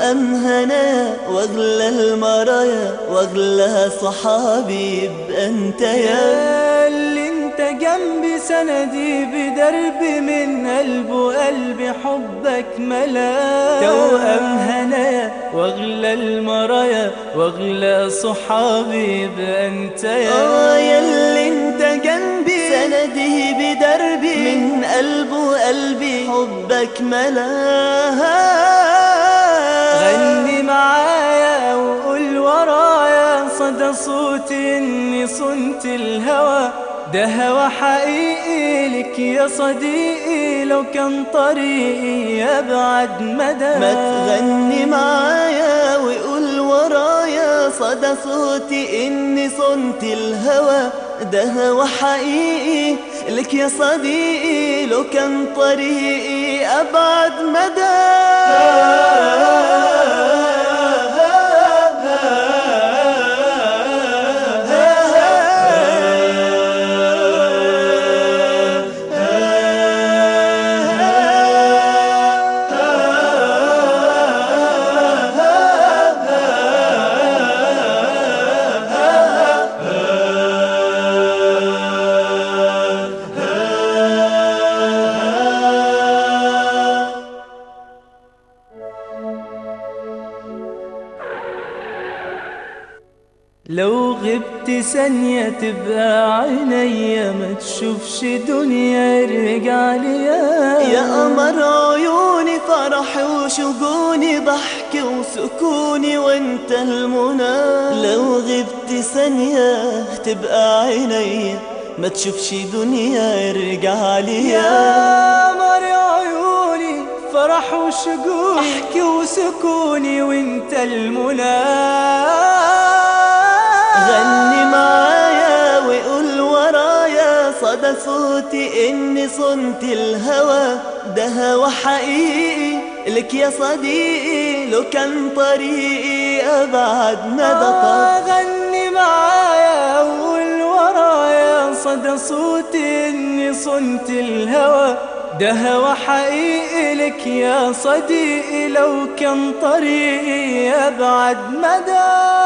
توأم هنا واغلى المرايا واغلى صحابي يبقى انت يا اللي انت جنبي سندي بدربي من قلب وقلبي حبك ملا توأم هنايا واغلى المرايا واغلى صحابي يبقى انت اه يا ياللي انت جنبي سندي بدربي من قلب وقلبي حبك ملاها غني معايا وقول ورايا صدى صوتي اني صنت الهوى ده هوى حقيقي لك يا صديقي لو كان طريقي يبعد مدى ما تغني معايا وقول ورايا صدى صوتي اني صنت الهوى ده هوى حقيقي لك يا صديقي لو كان طريقي ابعد لو غبت ثانية تبقى عينيا ما تشوفش دنيا ارجع ليا يا قمر عيوني فرحي وشجوني ضحكي وسكوني وانت المنى لو غبت ثانية تبقى عينيا ما تشوفش دنيا ارجع ليا يا قمر عيوني فرح وشجوني احكي وسكوني وانت المنى غني معايا وقول ورايا صدى صوتي اني صنت الهوى ده هوى حقيقي لك يا صديقي لو كان طريقي ابعد مدى طريقي آه غني معايا وقول ورايا صدى صوتي اني صنت الهوى ده هوى حقيقي لك يا صديقي لو كان طريقي يبعد مدى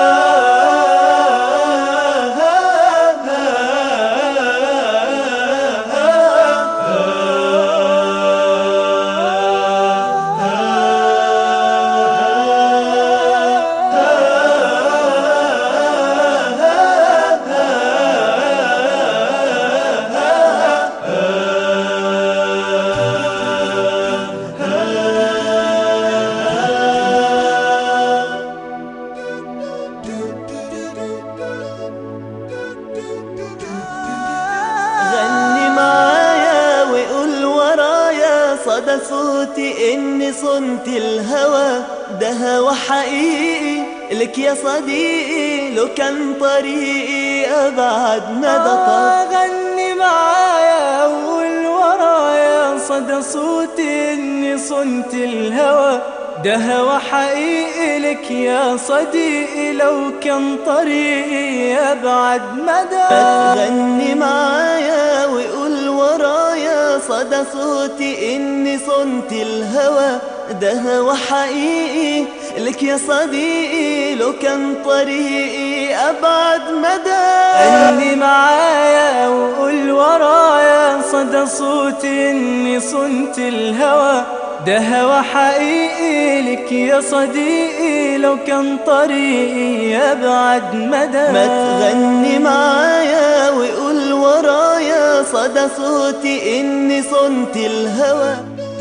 غني معايا وقول ورايا صدى صوتي اني صنت الهوى ده هوى حقيقي لك يا صديقي لو كان طريقي ابعد مدى طريقي آه غني معايا وقول ورايا صدى صوتي اني صنت الهوى ده هوى حقيقي لك يا صديقي لو كان طريقي يبعد مدى غني معايا وقول ورايا صدى صوتي اني صنت الهوى ده هوى حقيقي لك يا صديقي لو كان طريقي ابعد مدى غني معايا وقول ورايا صدى صوتي اني صنت الهوى ده هوى حقيقي لك يا صديقي لو كان طريقي يبعد مدى ما تغني معايا وقول ورايا صدى صوتي اني صنت الهوى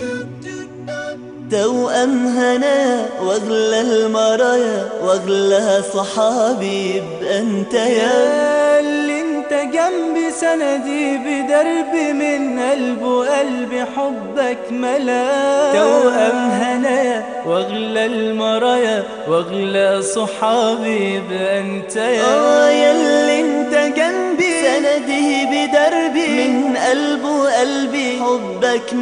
توأم هنا واغلى المرايا واغلى صحابي يبقى انت يا اللي انت جنبي سندي بدربي من قلب وقلبي حبك ملا توأم هنايا واغلى المرايا واغلى صحابي يبقى انت يا اه ياللي انت جنبي سندي بدربي من قلب وقلبي حبك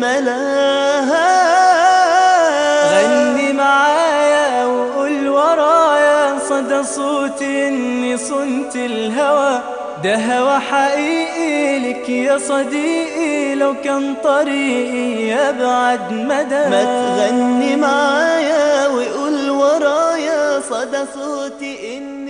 ملاها غني معايا وقول ورايا صدى صوتي اني صنت الهوى ده هوى حقيقي لك يا صديقي لو كان طريقي يبعد مدى ما تغني معايا وقول ورايا صدى صوتي إني